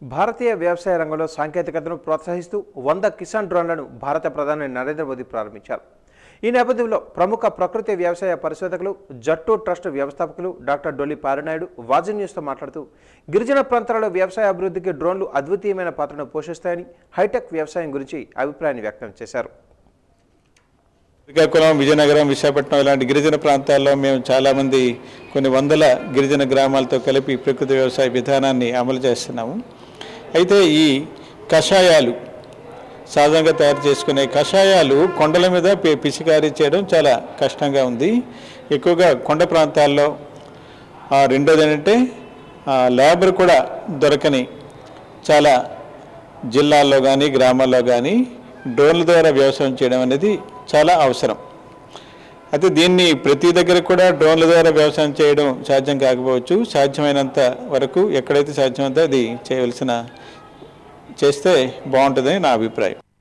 భారతీయ వ్యవసాయ రంగంలో సాంకేతికతను ప్రోత్సహిస్తూ వంద కిసాన్ డ్రోన్లను భారత ప్రధాని నరేంద్ర మోదీ ప్రారంభించారు ఈ నేపథ్యంలో ప్రముఖ ప్రకృతి వ్యవసాయ పరిశోధకులు జట్టు ట్రస్ట్ వ్యవస్థాపకులు డాక్టర్ డొల్లి పారినాయుడు వాజీ న్యూస్తో మాట్లాడుతూ గిరిజన ప్రాంతాలలో వ్యవసాయ అభివృద్ధికి డ్రోన్లు అద్వితీయమైన పాత్రను పోషిస్తాయని హైటెక్ వ్యవసాయం గురించి అభిప్రాయాన్ని వ్యక్తం చేశారు శ్రీకాకుళం విజయనగరం విశాఖపట్నం ఇలాంటి గిరిజన ప్రాంతాల్లో మేము చాలామంది కొన్ని వందల గిరిజన గ్రామాలతో కలిపి ప్రకృతి వ్యవసాయ విధానాన్ని అమలు చేస్తున్నాము అయితే ఈ కషాయాలు సాధారణంగా తయారు చేసుకునే కషాయాలు కొండల మీద పి- పిచికారీ చేయడం చాలా కష్టంగా ఉంది ఎక్కువగా కొండ ప్రాంతాల్లో ఆ, రెండోది ఏంటంటే ఆ, లేబర్ కూడా దొరకని చాలా జిల్లాల్లో కానీ గ్రామాల్లో కానీ డ్రోన్ల ద్వారా వ్యవసాయం చేయడం అనేది చాలా అవసరం అయితే దీన్ని ప్రతి దగ్గర కూడా డ్రోన్ల ద్వారా వ్యవసాయం చేయడం సాధ్యం కాకపోవచ్చు సాధ్యమైనంత వరకు ఎక్కడైతే సాధ్యమైతే అది చేయవలసిన చేస్తే బాగుంటుందని నా అభిప్రాయం